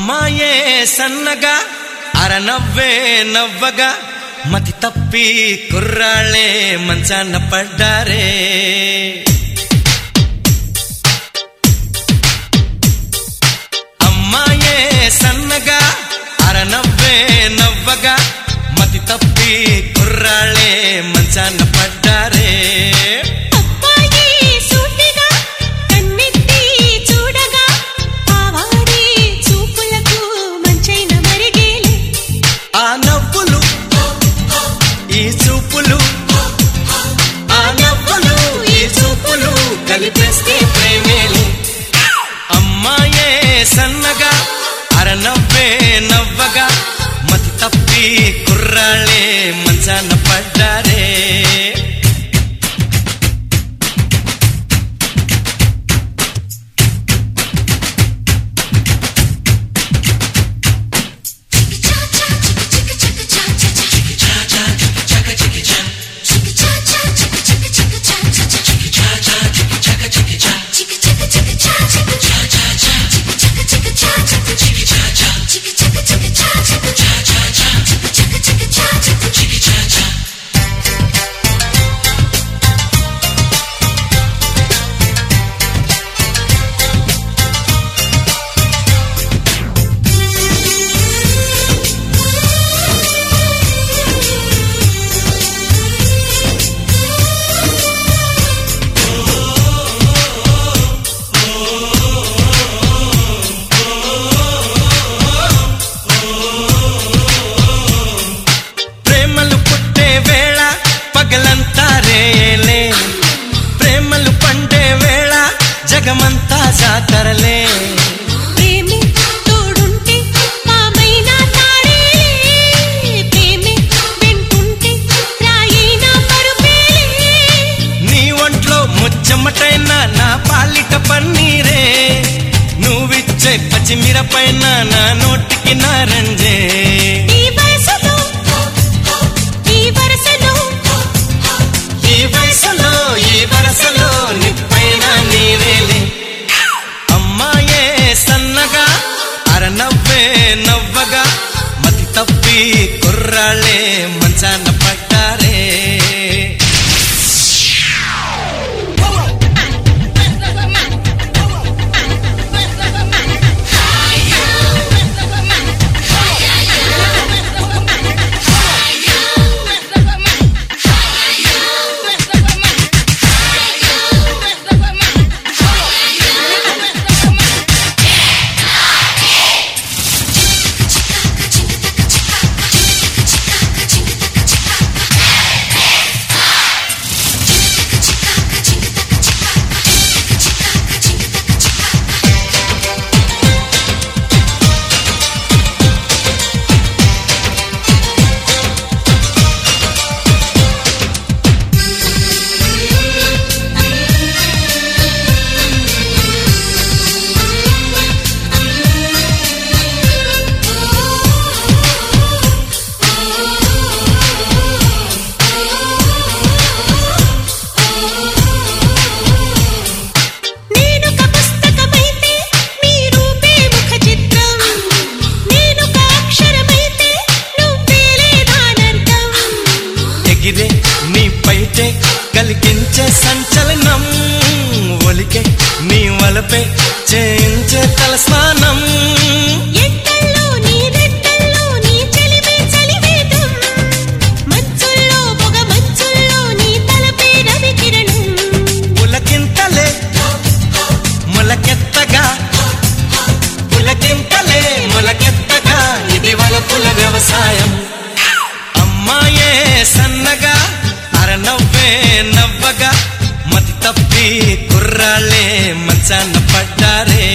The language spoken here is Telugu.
అమ్మాయే సన్నగా అరనవ్వే నవ్వగా మతి తప్పి కుర్రాళ్ళే మంచాన పడ్డారే అమ్మాయే సన్నగా అరనవ్వే నవ్వగా మతి తప్పి కుర్రాళ్ళే మంచాన పడ్డారే అబ్బాయి సూటిగా కన్నెత్తి చూడగా ఆవారి చూపులకు మంచైన మరిగేలే ఆ నవ్వులు ఈ చూపులు ఆ నవ్వులు ఈ చూపులు కలిపేస్తే ప్రేమేలు అమ్మాయే సన్నగా అరనవ్వే నవ్వగా మతి తప్పి కుర్రాళ్ళే మంచాన పడ్డారే ప్రేమలు పుట్టే వేళ పగలంతా రేలే ప్రేమలు పండే వేళ జగమంతా జాతరలే ప్రేమే తోడుంటే మామైనా తాడేలే ప్రేమే వెంటుంటే రాయినా పరుపేలే నీ ఒంట్లో ముచ్చమటైన నా పాలిట పన్నీరే నువ్విచ్చే పచ్చిమిరపైన నా నోటికి నారంజే ఈ వయసులో ఈ వరసలో ఈ వయసులో ఈ వరసలో నిప్పైన నీవేలే అమ్మాయే సన్నగా అరనవ్వే నవ్వగా మతి తప్పి కుర్రాళ్ళే మంచాన పడ్డారే నేనొక పుస్తకమైతే నీ రూపే ముఖ చిత్రం నేనొక అక్షరమైతే నువ్వేలే దానర్థం ఎగిరే నీ పైటే కలిగించే సంచలనం ఒలికే నీ వలపే చేయించే తలస్నానం ఎక్కల్లో నీ రెక్కల్లో నీ చలివే చలివేదం మచ్చుల్లో పొగ మచ్చుల్లో నీ తలపే రవి కిరణం పులకింతలే మొలకెత్తగా పులకింతలే మొలకెత్తగా ఇది వలపుల వ్యవసాయం అమ్మాయే సన్నగా అరనవ్వే నవ్వగా మతి తప్పి కుర్రాళ్ళే మంచాన పడ్డారే